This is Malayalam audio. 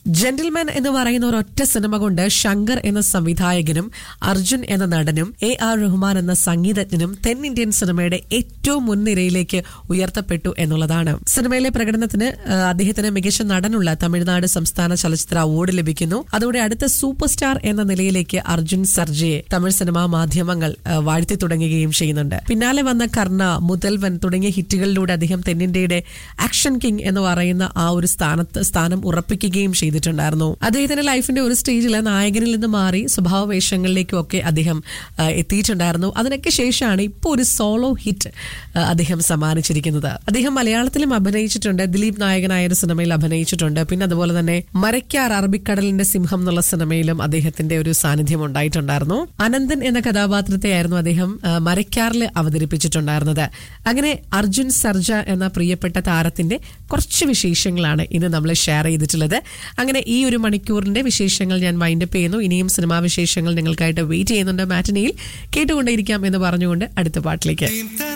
ജെന്റിൽമാൻ എന്ന് പറയുന്ന ഒരൊറ്റ സിനിമ കൊണ്ട് ശങ്കർ എന്ന സംവിധായകനും അർജുൻ എന്ന നടനും എ ആർ റഹ്മാൻ എന്ന സംഗീതജ്ഞനും തെന്നിന്ത്യൻ സിനിമയുടെ ഏറ്റവും മുൻനിരയിലേക്ക് ഉയർത്തപ്പെട്ടു എന്നുള്ളതാണ് സിനിമയിലെ പ്രകടനത്തിന് ആ, അദ്ദേഹത്തിന് മികച്ച നടനുള്ള തമിഴ്നാട് സംസ്ഥാന ചലച്ചിത്ര അവാർഡ് ലഭിക്കുന്നു അതോടെ അടുത്ത സൂപ്പർ സ്റ്റാർ എന്ന നിലയിലേക്ക് അർജുൻ സർജയെ തമിഴ് സിനിമാ മാധ്യമങ്ങൾ ആ, വാഴ്ത്തി തുടങ്ങുകയും ചെയ്യുന്നുണ്ട് പിന്നാലെ വന്ന കർണ മുതൽവൻ തുടങ്ങിയ ഹിറ്റുകളിലൂടെ അദ്ദേഹം തെന്നിന്ത്യയുടെ ആക്ഷൻ കിങ് എന്ന് പറയുന്ന ആ ഒരു സ്ഥാനത്ത് സ്ഥാനം ഉറപ്പിക്കുകയും ചെയ്തിട്ടുണ്ടായിരുന്നു അദ്ദേഹത്തിന്റെ ലൈഫിന്റെ ഒരു സ്റ്റേജിൽ നായകനിൽ നിന്ന് മാറി സ്വഭാവ വേഷങ്ങളിലേക്കും ഒക്കെ അദ്ദേഹം ആ, എത്തിയിട്ടുണ്ടായിരുന്നു അതിനൊക്കെ ശേഷമാണ് ഇപ്പോൾ ഒരു സോളോ ഹിറ്റ് ആ, അദ്ദേഹം സമ്മാനിച്ചിരിക്കുന്നത് അദ്ദേഹം മലയാളത്തിലും അഭിനയിച്ചിട്ടുണ്ട് ദിലീപ് നായകനായ ഒരു സിനിമയിൽ അഭിനയിച്ചിട്ടുണ്ട് പിന്നെ അതുപോലെ തന്നെ മരക്കാർ അറബിക്കടലിന്റെ സിംഹം എന്നുള്ള സിനിമയിലും അദ്ദേഹത്തിന്റെ ഒരു സാന്നിധ്യം ഉണ്ടായിട്ടുണ്ടായിരുന്നു അനന്തൻ എന്ന കഥാപാത്രത്തെയായിരുന്നു അദ്ദേഹം ആ, മരക്കാറിൽ അവതരിപ്പിച്ചിട്ടുണ്ടായിരുന്നത് അങ്ങനെ അർജുൻ സർജ എന്ന പ്രിയപ്പെട്ട താരത്തിന്റെ കുറച്ച് വിശേഷങ്ങളാണ് ഇന്ന് നമ്മൾ ഷെയർ ചെയ്തിട്ടുള്ളത് അങ്ങനെ ഈ ഒരു മണിക്കൂറിന്റെ വിശേഷങ്ങൾ ഞാൻ വൈൻഡപ്പ് ചെയ്യുന്നു ഇനിയും സിനിമാ വിശേഷങ്ങൾ നിങ്ങൾക്കായിട്ട് വെയിറ്റ് ചെയ്യുന്നുണ്ട് മാറ്റിനിയിൽ കേട്ടുകൊണ്ടേയിരിക്കാം എന്ന് പറഞ്ഞുകൊണ്ട് അടുത്ത പാട്ടിലേക്ക് Team